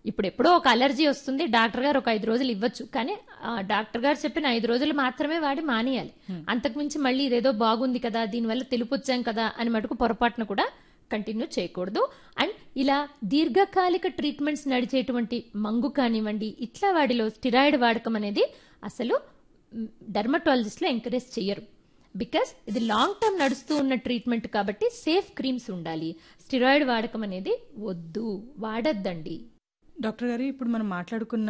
ఇప్పుడు ఎప్పుడో ఒక అలర్జీ వస్తుంది డాక్టర్ గారు ఒక ఐదు రోజులు ఇవ్వచ్చు కానీ ఆ, డాక్టర్ గారు చెప్పిన ఐదు రోజులు మాత్రమే వాడి మానేయాలి అంతకుమించి మళ్ళీ ఇదేదో బాగుంది కదా దీనివల్ల తెలుపు వచ్చాం కదా అని మటుకు పొరపాటున కూడా కంటిన్యూ చేయకూడదు అండ్ ఇలా దీర్ఘకాలిక ట్రీట్మెంట్స్ నడిచేటువంటి మంగు కానివ్వండి ఇట్లా వాడిలో స్టిరాయిడ్ వాడకం అనేది అసలు డర్మటాలజిస్ట్లో ఎంకరేజ్ చేయరు బికాస్ ఇది లాంగ్ టర్మ్ నడుస్తూ ఉన్న ట్రీట్మెంట్ కాబట్టి సేఫ్ క్రీమ్స్ ఉండాలి స్టిరాయిడ్ వాడకం అనేది వద్దు వాడద్దండి డాక్టర్ గారు ఇప్పుడు మనం మాట్లాడుకున్న